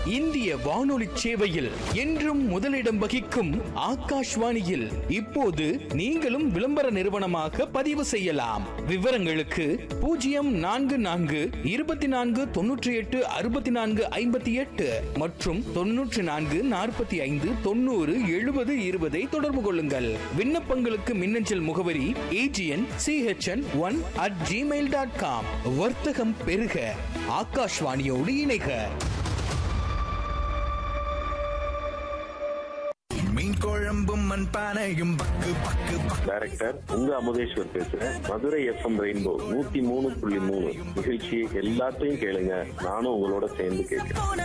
இந்திய வானொலி சேவையில் என்றும் முதலிடம் வகிக்கும் ஆகாஷ்வாணியில் இப்போது நீங்களும் விளம்பர நிறுவனமாக பதிவு செய்யலாம் விவரங்களுக்கு பூஜ்ஜியம் நான்கு நான்கு இருபத்தி நான்கு தொன்னூற்றி எட்டு அறுபத்தி நான்கு ஐம்பத்தி எட்டு மற்றும் தொன்னூற்றி நான்கு நாற்பத்தி ஐந்து தொண்ணூறு எழுபது இருபதை தொடர்பு கொள்ளுங்கள் விண்ணப்பங்களுக்கு மின்னஞ்சல் முகவரி AGN CHN one at Gmail dot com வர்த்தகம் பெருக ஆகாஷ்வாணியோடு இணைக மீன் குழம்பும் மண்பானையும் பக்கு பக்கு பக்கு டைரக்டர் உங்க அமுதேஸ்வர் பேசுறேன் மதுரை எஃப்எம் ரெயின்போ நூத்தி மூணு புள்ளி மூணு நிகழ்ச்சி எல்லாத்தையும் கேளுங்க நானும் உங்களோட சேர்ந்து கேட்கிறேன்